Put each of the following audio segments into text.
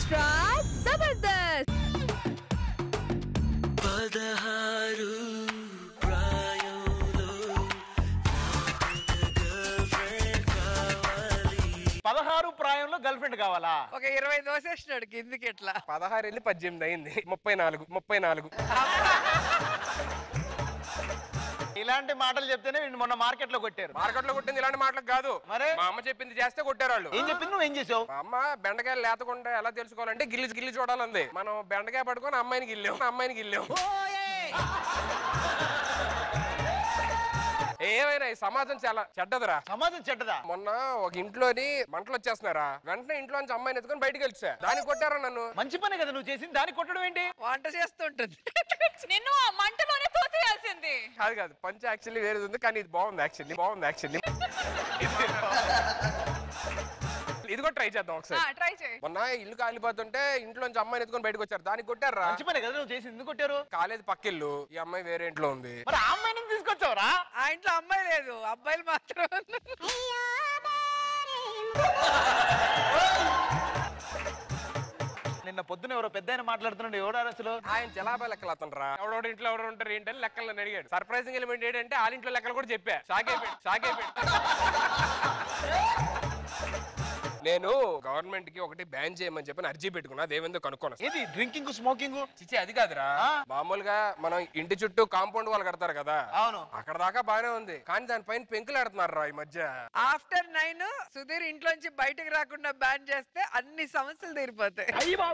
Extra Jabardasth పదహారు ప్రాయంలో girlfriend కావాలి పదహారు ప్రాయంలో గర్ల్ ఫ్రెండ్ కావాలా ఒక ఇరవై దోసేసినాడు కిందికి ఇట్లా పదహారు వెళ్ళి పద్దెనిమిది అయింది ముప్పై నాలుగు ముప్పై నాలుగు ఇలాంటి మాటలు చెప్తేనే వీడిని మొన్న మార్కెట్ లో కొట్టారు మార్కెట్ లో కొట్టింది ఇలాంటి మాటలకు కాదు మరి? మా అమ్మ చెప్పింది చేస్తే కొట్టారు వాళ్ళు ఏం చెప్పింది నువ్వు ఏం చేసావు మా అమ్మ బెండకాయలు లేతకుండా ఎలా తెలుసుకోవాలంటే గిల్లి గిల్లి చూడాలంది మనం బెండకాయ పట్టుకొని అమ్మాయిని గిల్లాం అమ్మాయిని గిల్లాం ఏమైనా ఈ సమాజం చాలా చెడ్డదిరా సమాజం చెడ్డదా మొన్న ఒక ఇంట్లోని మంటలు వచ్చేస్తున్నారా వెంటనే ఇంట్లో నుంచి అమ్మాయిని ఎత్తుకొని బయటకు వెళ్తా దానికి కొట్టారా నన్ను మంచి పని కదా నువ్వు చేసింది దానికి కొట్టడం ఏంటి వంట చేస్తుంటుంది నిన్ను ఆ మంటలోనే తోసేయాల్సింది కాదు కాదు పంచ యాక్చువల్లీ వేరేది ఉంది కానీ ఇది బాగుంది యాక్చువల్లీ బాగుంది యాక్చువల్లీ ఇది కూడా ట్రై చేద్దాం ఒకసారి ట్రై చేయి మొన్న ఇల్లు కాలిపోతుంటే ఇంట్లోంచి అమ్మాయిని ఎత్తుకొని బయటకు వచ్చారు దానికి కొట్టారా మంచి పని కదా నువ్వు చేసింది ఎందుకు కొట్టారు కాలేదు పక్కిల్లు ఈ అమ్మాయి వేరే ఇంట్లో ఉంది మరి ఆ అమ్మాయిని తీసుకొచ్చావురా ఆ ఇంట్లో అమ్మాయి లేదు అబ్బాయిలు మాత్రం ఉన్నారు. నిన్న పొద్దున ఎవరో పెద్ద ఆయన మాట్లాడుతున్నాడు ఎవడారు అసలు ఆయన జలాభా లెక్కలు అతనరా ఎవడోడు ఇంట్లో ఎవరు ఉంటారు ఏంటని లెక్కలు నన్ను అడిగాడు సర్ప్రైజింగ్ ఎలిమెంట్ ఏంటంటే వాళ్ళ ఇంట్లో లెక్కలు కూడా చెప్పా షాక్ అయిపోయాడు షాక్ అయిపోయాడు నేను గవర్నమెంట్ కి ఒకటి బ్యాన్ చేయమని చెప్పి అర్జీ పెట్టుకున్నా అదేవిందో కనుక్కోను ఏది డ్రింకింగ్ స్మోకింగ్ చిచ్చి అది కాదురా మామూలుగా మనం ఇంటి చుట్టూ కాంపౌండ్ వాళ్ళు కడతారు కదా అవును అక్కడ దాకా బానే ఉంది కానీ దానిపైన పెంకులు ఆడుతున్నారు ఈ మధ్య ఆఫ్టర్ నైన్ సుధీర్ ఇంట్లోంచి బయటకు రాకుండా బ్యాన్ చేస్తే అన్ని సమస్యలు తీరిపోతాయి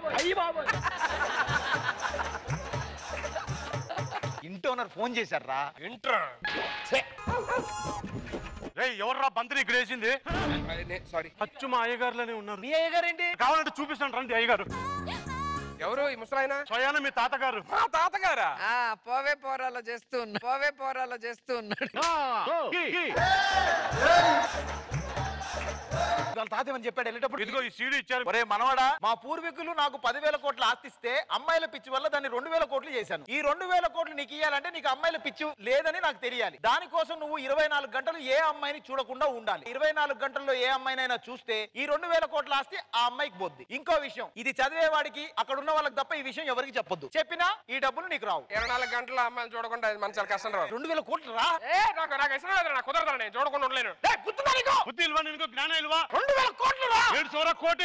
ఇంటి ఓనర్ ఫోన్ చేశారా ఇంట్రా ఎవర్రా బంతిని ఇక్కడ వేసింది సారీ అచ్చు మా అయ్యగారులోనే ఉన్నారు మీ అయ్య గారు ఏంటి కావాలంటే చూపిస్తాను రండి అయ్యగారు ఎవరు ఈ ముసలాయన స్వయాన మీ తాతగారు మా తాతగారా ఆ పోవే పోరాలో చేస్తూ ఉన్నాడు పోవే పోరాలో చేస్తూ ఉన్నాడు వాళ్ళ తాత ఏమని చెప్పాడు వెళ్ళేటప్పుడు ఇదిగో ఈ సీడీ ఇచ్చారు ఒరే మనవాడా మా పూర్వీకులు నాకు పదివేల కోట్లు ఆస్తిస్తే అమ్మాయిల పిచ్చి వల్ల దాన్ని రెండు వేల కోట్లు చేశాను ఈ రెండు వేల కోట్లు నీకు ఇయ్యాలంటే నీకు అమ్మాయిల పిచ్చి లేదని నాకు తెలియాలి దానికోసం నువ్వు ఇరవై నాలుగు గంటలు ఏ అమ్మాయిని చూడకుండా ఉండాలి ఇరవై నాలుగు గంటల్లో ఏ అమ్మాయినైనా చూస్తే ఈ రెండు వేల కోట్ల ఆస్తి ఆ అమ్మాయికి పోద్ది ఇంకో విషయం ఇది చదివేవాడికి అక్కడ ఉన్న వాళ్ళకి తప్ప ఈ విషయం ఎవరికి చెప్పొద్దు చెప్పినా ఈ డబ్బులు నీకు రావు ఇరవై నాలుగు గంటల అమ్మాయిలు చూడకుండా అది మన చాలా కష్టం రావు రెండు వేల కోట్లు రా ఏ నాకు నాకు ఇష్టం లేదు నాకు కుదరదు నేను చూడకుండా ఉండలేను ఏయ్, గుర్తుందా నీకు? బుద్ధి ఇల్వా నీకు జ్ఞానం ఇల్వా రెండు వేల కోట్లు రా ఏడు సోర కోటి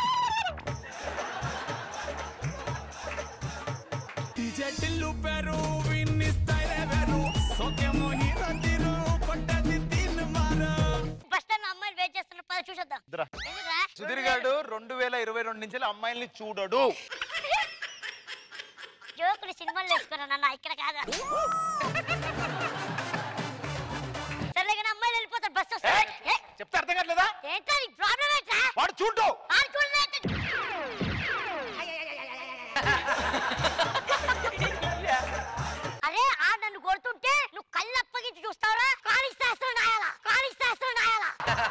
టిల్లు పెరు విన్ని స్టైల్ వెరు సోకేమో హీరో తీరు కొట్టది తిన్ మారు బస్ స్టాండ్ అమ్మాయిలు వెయిట్ చేస్తున్న పద చూసేద్దాం వద్దురా. ఎందుకురా సుధీర్ గారు రెండు వేల ఇరవై రెండు నుంచి అమ్మాయిల్ని చూడడు జోకులు సినిమాలు వేసుకున్నా నాన్న ఇక్కడ కాదా సర్లే కానీ అమ్మాయిలు వెళ్ళిపోతారు బస్ వస్తుంది ఏ, చెప్తే అర్థం కావట్లేదా ఏంటో నీ ప్రాబ్లం ఏంట్రా వాడు చూడు ఆడుకోలేదు అరే ఆ నన్ను కొడుతుంటే నువ్వు కళ్ళు అప్పగించి చూస్తావురా కాళిస్తాస్తావు నాయాలా కాళిస్తాస్తావు నాయాలా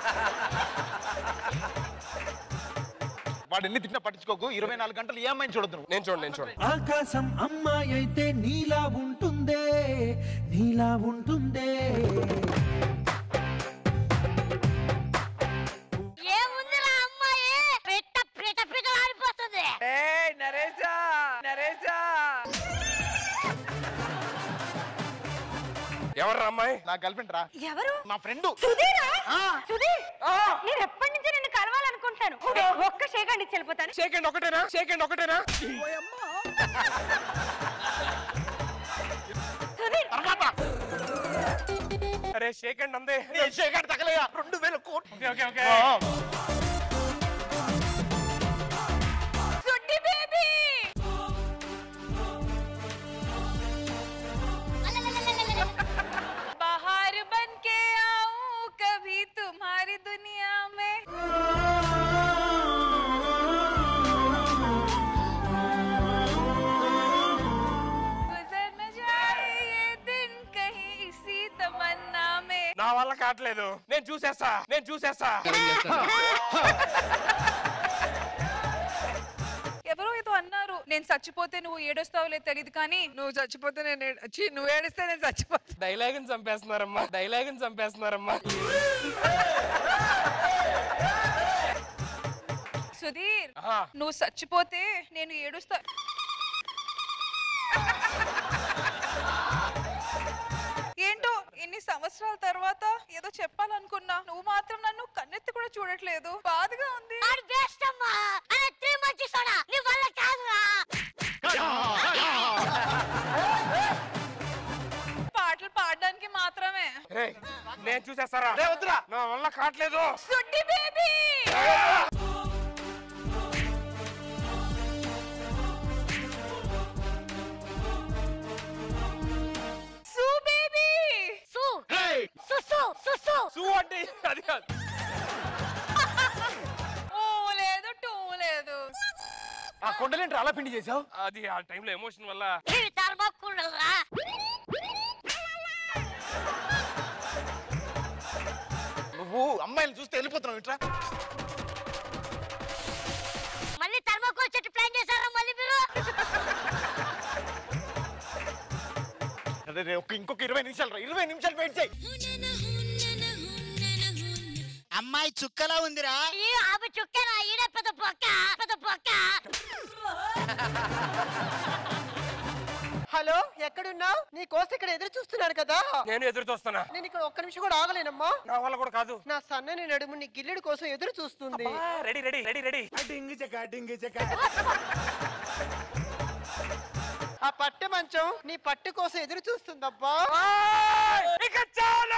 వాడు ఎన్ని తిట్టినా పట్టించుకోకు ఇరవై నాలుగు గంటలు ఏ అమ్మాయిని చూడదు నువ్వు నేను చూడండి నేను చూడండి ఆకాశం అమ్మాయి అయితే నీలా ఉంటుందే నీలా ఉంటుందే ఏముందిరా అమ్మాయి పిట్ట పిట్ట పిట్ట ఆడిపోతుంది ఏ నరేషా నరేషా ఎవరు అమ్మాయి నా గర్ల్ ఫ్రెండ్ రా ఎవరు నా ఫ్రెండ్ సుధీరా సుధీర్ నేను ఎప్పటి నుంచో నిన్ను కలవాలనుకుంటాను ఒక్క షేకండి ఇచ్చి వెళ్ళిపోతాను సెకండ్ ఒకటేనా సెకండ్ ఒకటేనా సుధీర్ అరే సెకండ్ అందే శేఖర్ తగలయ్యా రెండు వేల కోట్లు ఓకే ఓకే ఓకే సుడ్డి బేబీ बाहर बन के आऊं कभी तुम्हारी दुनिया में गुजर न जाए ये दिन कहीं इसी तमन्ना में నా వల్ల కావట్లేదు నేను చూసేస్తా నేను చూసేస్తా ఎవరో ఏదో అన్నారు నేను చచ్చిపోతే నువ్వు ఏడొస్తావులే తెలియదు కానీ నువ్వు చచ్చిపోతే నేను ఏడ్- ఛీ, నువ్వు ఏడిస్తే నేను చచ్చిపోతా డైలాగ్ చంపేస్తున్నారమ్మా డైలాగ్ చంపేస్తున్నారమ్మా సుధీర్ ఆ. నువ్వు చచ్చిపోతే నేను ఏడుస్తా ఏంటో ఇన్ని సంవత్సరాల తర్వాత ఏదో చెప్పాలనుకున్నా నువ్వు మాత్రం నన్ను కన్నెత్తి కూడా చూడట్లేదు బాధగా ఉంది ఆడు బెస్ట్ అమ్మా అరే త్రీ మంచి సోడా నీ వల్ల కాదురా పాటలు పాడడానికి మాత్రమే రేయ్, నేను చూసేస్తారా రే వద్దురా నా వల్ల కావట్లేదు సుడ్డి బేబీ సు బేబీ సు సుసు సుసు సూ అంటే అది కాదు ఓ లేదు టూ లేదు ఆ కొండలేంటి అలా పిండి చేసావు అది ఆ టైంలో ఎమోషన్ వల్ల ఇవి తర్మక్కుడురా నువ్వు అమ్మాయిని చూస్తే వెళ్ళిపోతున్నావు ఇట్రా మళ్ళీ తర్మకోల్ చెట్టు ప్లాన్ చేశారా మళ్ళీ మీరు అదే రే, ఒక్క ఇంకొక ఇరవై నిమిషాలు రా ఇరవై నిమిషాలు వెయిట్ చేయి అమ్మాయి చుక్కలా ఉందిరా ఈ ఆమె చుక్కేనా ఈడ పెద్ద పొక్క పెద్ద పొక్క హలో ఎక్కడున్నావు నీ కోసం ఇక్కడ ఎదురు చూస్తున్నాను కదా నేను ఎదురు చూస్తున్నా నేను ఇక్కడ ఒక్క నిమిషం కూడా ఆగలేనమ్మా నా వల్ల కూడా కాదు నా సన్నని నడుము నీ గిల్లెడు కోసం ఎదురు చూస్తుంది రెడీ రెడీ రెడీ రెడీ ఆ పట్టె మంచం నీ పట్టు కోసం ఎదురు చూస్తుందబ్బా ఇక చాలు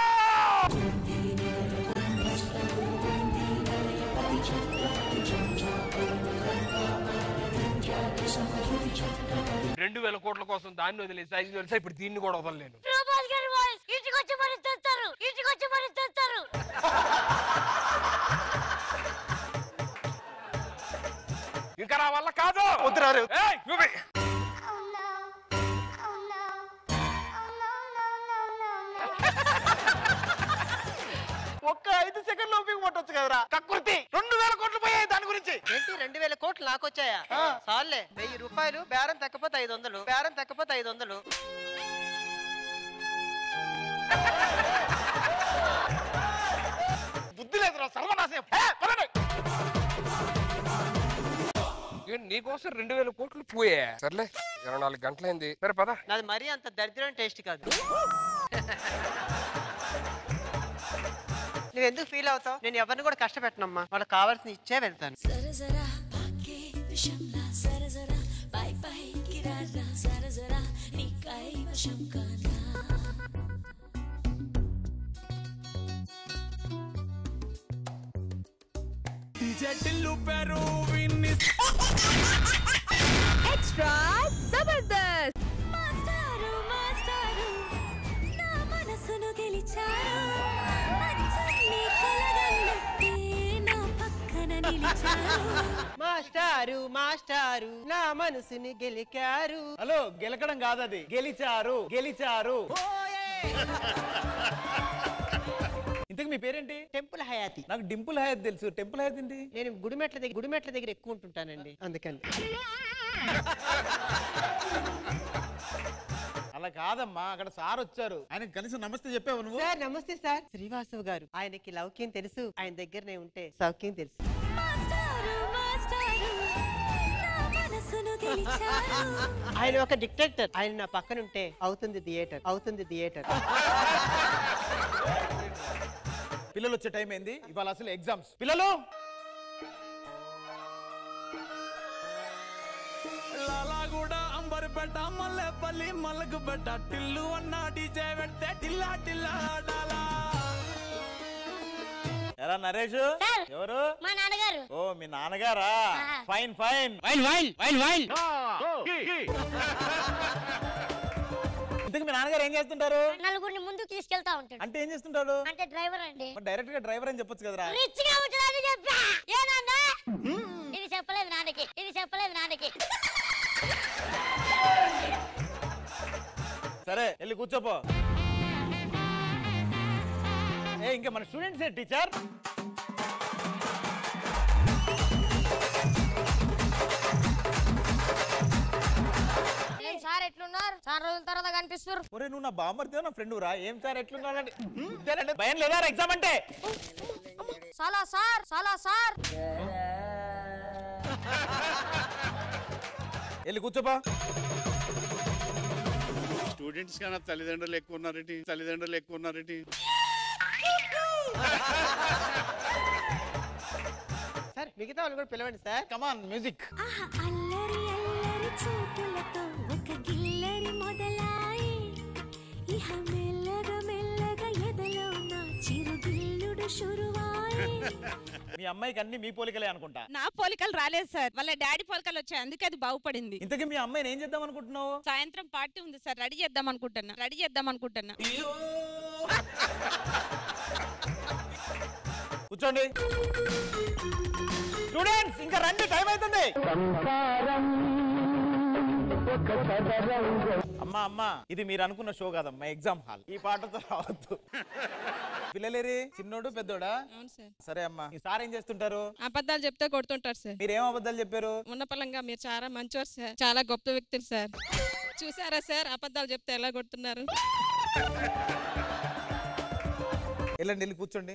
రెండు వేల కోట్ల కోసం దాన్ని వదిలేసా ఇది వదిలేసా ఇప్పుడు దీన్ని కూడా వదలలేను ప్రభాస్ గారి వాయిస్ ఇంటికి వచ్చి మరి తెస్తారు ఇంటికి వచ్చి మరి తెస్తారు ఇంకా నా వల్ల కాదు వద్దురా రే. ఏయ్, నువ్వే. ఒక్క ఐదు సెకండ్లు ఓపిక పట్టొచ్చు కదరా కక్కుర్తి రెండు వేల కోట్లు పోయాయి దాని గురించి ఏంటి రెండు వేల కోట్లు నాకొచ్చాయా సార్లే వెయ్యి రూపాయలు బేరం తక్కపోతే ఐదు వందలు బేరం తక్కపోతే ఐదు వందలు బుద్ధి లేదురా సర్వనాశం హే, పదండి. ఏంటి, నీకోసం రెండు వేల కోట్లు పోయా సర్లే ఇరవై నాలుగు గంటలైంది సరే పద నాది మరీ అంత దరిద్రం టేస్ట్ కాదు నువ్వు ఎందుకు ఫీల్ అవుతావు నేను ఎవరిని కూడా కష్టపెట్టనమ్మా వాళ్ళకి కావాల్సిన ఇచ్చే వెళ్తాను జర జర పాకే విషంలా జర జర పై పై కిరారా జర జర నీ కై వశం కానా చెట్టిల్లు పెరు విన్ని ఎక్స్ట్రా జబర్దస్త్ మాస్టారు మాస్టారు నా మనసును గెలిచారు అచ్చన్ని కలగన్నట్టే నా పక్కన నిలిచారు మాస్టారు మాస్టారు నా మనసుని గెలికారు హలో గెలకడం కాదు అది గెలిచారు గెలిచారు ఇంతకు మీ పేరేంటి టెంపుల్ హయాతి నాకు డింపుల్ హయాత్ తెలుసు టెంపుల్ హయాత్ ఏంటి నేను గుడిమెట్ల దగ్గర గుడిమెట్ల దగ్గర ఎక్కువ ఉంటుంటానండి అందుకని అలా కాదమ్మా అక్కడ సార్ వచ్చారు ఆయన కనీసం నమస్తే చెప్పావు నువ్వు సార్ నమస్తే సార్ శ్రీవాసవ్ గారు ఆయనకి లౌక్యం తెలుసు ఆయన దగ్గరనే ఉంటే సౌఖ్యం తెలుసు మాస్టారు మాస్టారు నా మనసును గెలిచారు ఆయన ఒక డిక్టేటర్ ఆయన నా పక్కన ఉంటే అవుతుంది థియేటర్ అవుతుంది థియేటర్ పిల్లలు వచ్చే టైం ఏంది ఇవాళ అసలు ఎగ్జామ్స్ పిల్లలు లాలాగూడ అంబర్పేట మల్లెపల్లి మల్లకుపేట టిల్లు అన్న డీజే పెడితే టిల్లా టిల్లా ఆడాలా ఎరా నరేష్ సార్. ఎవరు మా నాన్నగారు ఓ మీ నాన్నగారా ఆ. Fine fine wine wine wine wine ఇంతకు మీ నాన్నగారు ఏం చేస్తుంటారు నలుగురిని ముందుకు తీసుకెళ్తా ఉంటాడు అంటే ఏం చేస్తుంటాడు అంటే డ్రైవర్ అండి డైరెక్ట్ గా డ్రైవర్ అని చెప్పొచ్చు కదరా రిచ్ గా ఉంటుందని చెప్పా ఏనన్నా ఇది చెప్పలేదు నాన్నకి ఇది చెప్పలేదు నాన్నకి సరే వెళ్ళి కూర్చోపో ఏ ఇంకా మన స్టూడెంట్స్ ఏ టీచర్ ఏం సార్ ఎట్లున్నారు చాలా రోజుల తర్వాత కనిపిస్తారు ఒరే నువ్వు నా బామర్దేవో నా ఫ్రెండ్ రా ఏం సార్ ఎట్లున్నాడంటే ఇదేనండి, భయం లేదా ఎగ్జామ్ అంటే చాలా సార్ చాలా సార్ వెళ్ళి కూర్చోపా స్టూడెంట్స్ కన్నా తల్లిదండ్రులు ఎక్కువ ఉన్నారటి తల్లిదండ్రులు ఎక్కువ ఉన్నారటి సార్ మిగతా వాళ్ళు కూడా పిలవండి సార్ కమాన్ మ్యూజిక్ ఆహా అల్లరి అల్లరి చూపులతో ఒక గిల్లరి మొదలాయి ఇహ మెల్లగా మెల్లగా ఎదలో నా చిరుగిల్లుడు షురువాయి మీ అమ్మాయికి అన్ని మీ పోలికలే అనుకుంటా నా పోలికలు రాలేదు సార్ వాళ్ళ డాడీ పోలికలు వచ్చాయి అందుకే అది బాగుపడింది ఇంతకీ మీ అమ్మాయిని ఏం చేద్దాం అనుకుంటున్నావు సాయంత్రం పార్టీ ఉంది సార్ రెడీ చేద్దాం అనుకుంటున్నా రెడీ చేద్దాం అనుకుంటున్నా కూర్చోండి స్టూడెంట్స్ ఇంకా రండి టైం అవుతుంది అమ్మా అమ్మా ఇది మీరు అనుకున్న షో కాదమ్మా ఎగ్జామ్ హాల్ ఈ పాటతో రావద్దు పిల్లలేరి చిన్నోడు పెద్దోడా అవును సార్ సరే అమ్మా ఈ సార్ ఏం చేస్తుంటారు అబద్ధాలు చెప్తే కొడుతుంటారు సార్ మీరు ఏం అబద్ధాలు చెప్పారు ఉన్నపలంగా మీరు చాలా మంచివారు సార్ చాలా గొప్ప వ్యక్తులు సార్ చూసారా సార్ అబద్ధాలు చెప్తే ఎలా కొడుతున్నారు వెళ్ళండి వెళ్ళి కూర్చోండి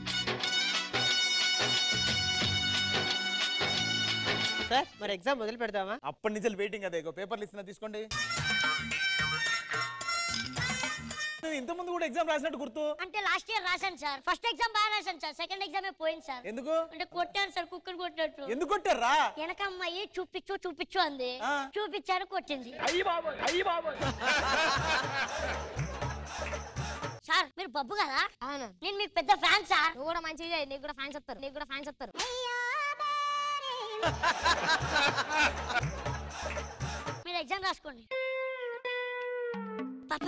సార్ మరి ఎగ్జామ్ మొదలు పెడదామా అప్పటి నుంచి వెయిటింగ్ అదే పేపర్లు ఇస్తున్నా తీసుకోండి నువ్వు ఇంత ముందు కూడా ఎగ్జామ్ రాసినట్టు గుర్తు అంటే లాస్ట్ ఇయర్ రాశాను సార్ ఫస్ట్ ఎగ్జామ్ బాగా రాశాను సార్ సెకండ్ ఎగ్జామ్ పోయింది సార్ ఎందుకు అంటే కొట్టాను సార్ కుక్కర్ కొట్టినట్టు ఎందుకు కొట్టారా వెనక అమ్మాయి చూపించు చూపించు అంది ఆ. చూపించాను కొట్టింది సార్ మీరు బబ్బు కదా అవును నేను మీకు పెద్ద ఫ్యాన్ సార్ నువ్వు కూడా మంచిగా నీకు కూడా ఫ్యాన్స్ వస్తారు నీకు కూడా ఫ్యాన్స్ వస్తారు మీరు ఎగ్జామ్ రాసుకోండి పాప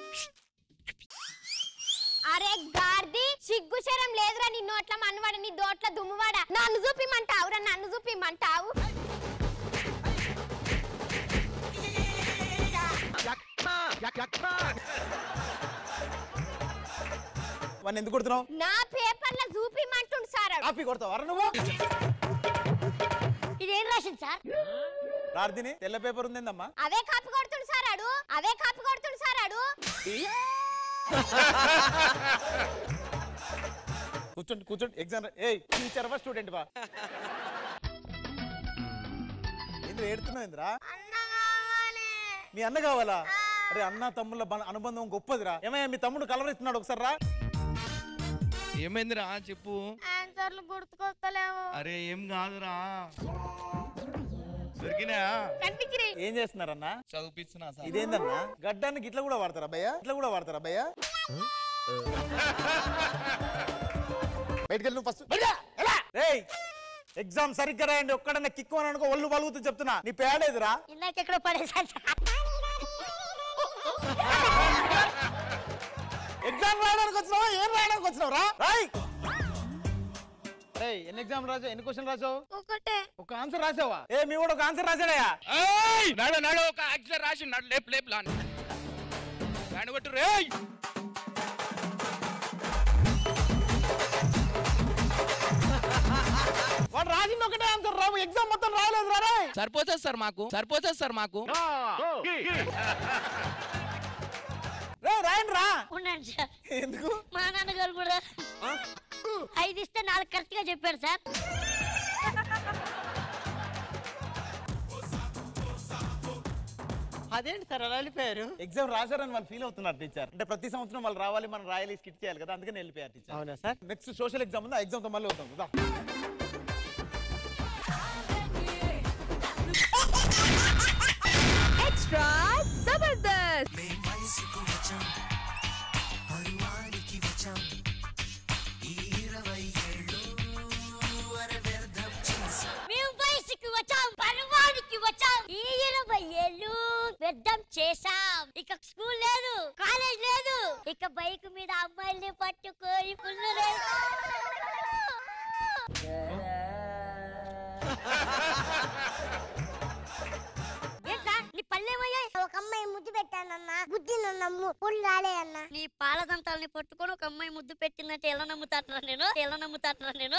అరే గార్ది సిగ్గు శరం లేదురా నీ నోట్ల మనవాడ నీ దోట్ల దుమ్మువాడ నన్ను చూపిమంటావురా నన్ను చూపిమంటావు వాడిని ఎందుకు కొడుతున్నావు నా పేపర్ల చూపిమంటుండు సార్ ఆడు. కాపీ కొడతావా నువ్వు ఇదేం రాసింది సార్ ప్రార్థిని తెల్ల పేపర్ ఉందేందమ్మా అవే కాపీ కొడుతుండు సార్ ఆడు అవే కాపీ కొడుతుండు సార్ ఆడు కూర్చోండి కూర్చోండి ఎగ్జామ్ ఏ టీచర్ వా స్టూడెంట్ వా ఏంద్ర ఏడుతున్నావు ఏంద్రా మీ అన్న కావాలా అరే అన్న తమ్ముళ్ళ బ- అనుబంధం గొప్పదిరా ఏమయ్యా మీ తమ్ముడు కలవరిస్తున్నాడు ఒకసారి రా ఏమైందిరా చెప్పు ఆన్సర్లు గుర్తుకొస్తలేవు అరే ఏం కాదురా దొరికినా కనిపించిరి ఏం చేస్తున్నారన్నా చదివిస్తున్నా సార్ ఇదేందన్నా గడ్డానికి ఇట్లా కూడా వాడతారా భయ్యా ఇట్లా కూడా వాడతారా భయ్యా బయటికి వెళ్ళి ఫస్ట్ రేయ్ ఎగ్జామ్ సరిగ్గా రాయండి ఒక్కడన్నా కిక్కు అని అనుకో ఒళ్ళు పలుగుతూ చెప్తున్నా నీ పేడేదిరా ఇందాక ఎక్కడో పడేసాను సార్ ఎగ్జామ్ రాయడానికి వచ్చినావా ఏం రాయడానికి వచ్చినావు రా రాయ్ రేయ్ ఎన్ని ఎగ్జామ్ రాసావు ఎన్ని క్వశ్చన్ రాసావు ఒకటే ఒక ఆన్సర్ రాసావా ఏ మీ కూడా ఒక ఆన్సర్ రాసాడయా ఏయ్! నడు నడు ఒక అక్షరం రాసి నడు లేపు లేపు లాన్ దాన్ని కొట్టు రేయ్ వాడు రాసింది ఒకటే ఆన్సర్ రావు ఎగ్జామ్ మొత్తం రాయలేదు రా రేయ్ సరిపోతుంది సార్ మాకు సరిపోతుంది సార్ మాకు రే రాయండి రా ఉండండి సార్ ఎందుకు మా నాన్నగారు కూడా ఐదు ఇస్తే నాలుగు కరెక్ట్ గా చెప్పారు సార్ అదేంటి సార్ అలా వెళ్ళిపోయారు ఎగ్జామ్ రాశారని వాళ్ళు ఫీల్ అవుతున్నారు టీచర్ అంటే ప్రతి సంవత్సరం వాళ్ళు రావాలి మనం రాయాలి స్కిట్ చేయాలి కదా అందుకని వెళ్ళిపోయారు టీచర్ అవునా సార్ నెక్స్ట్ సోషల్ ఎగ్జామ్ ఉంది ఆ ఎగ్జామ్ తో మళ్ళీ అవుతాం కదా ఎక్స్ట్రా జబర్దస్త్ మేము వయసుకి వచ్చాం పర్వానికి వచ్చాం ఈ ఇరవై ఏళ్ళు వ్యర్థం చేశాం ఇక స్కూల్ లేదు కాలేజ్ లేదు ఇక బైక్ మీద అమ్మాయిల్ని పట్టుకొని పుల్లు నీ పల్లెమయ్యాయి ఒక అమ్మాయి ముద్దు పెట్టానన్నా బుద్ధి నన్నమ్ము పుల్లు రాలే అన్న నీ పాలదంతాలని పట్టుకొని ఒక అమ్మాయి ముద్దు పెట్టిందంటే ఎలా నమ్ముతాట్రా నేను ఎలా నమ్ముతాట్రా నేను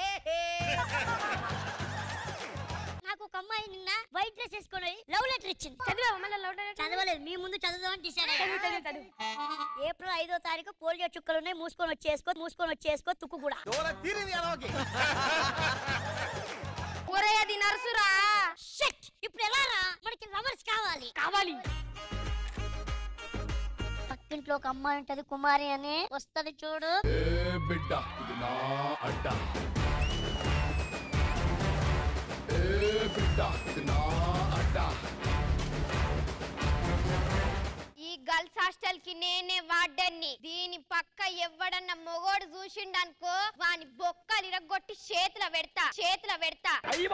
నాకు ఒక అమ్మాయి నిన్న వైట్ డ్రెస్ వేసుకొని లవ్ లెటర్ ఇచ్చింది చదివావా మళ్ళీ లవ్ లెటర్ చదవలేదు మీ ముందు చదువుదామని డిసైడ్ ఏప్రిల్ ఐదో తారీఖు పోలియో చుక్కలు ఉన్నాయి మూసుకొని వచ్చేసుకో మూసుకొని వచ్చేసుకో తుక్కు కూడా ఒరే అది నా నర్సురా షట్ ఇప్పుడు ఎలా రా మనకి లవర్స్ కావాలి కావాలి పక్కింట్లో ఒక అమ్మాయి ఉంటది కుమారి అని వస్తది చూడు ఏ బిడ్డ ఇది నా అడ్డ ఏ బిడ్డ ఇది నా అడ్డ ఈ గర్ల్స్ హాస్టల్ కి నేనే వాడ్డన్ని దీని పక్క ఎవ్వడన్న మొగోడు చూసిండనుకో వాని బొక్కలు ఇరగొట్టి చేతుల పెడతా చేతుల పెడతా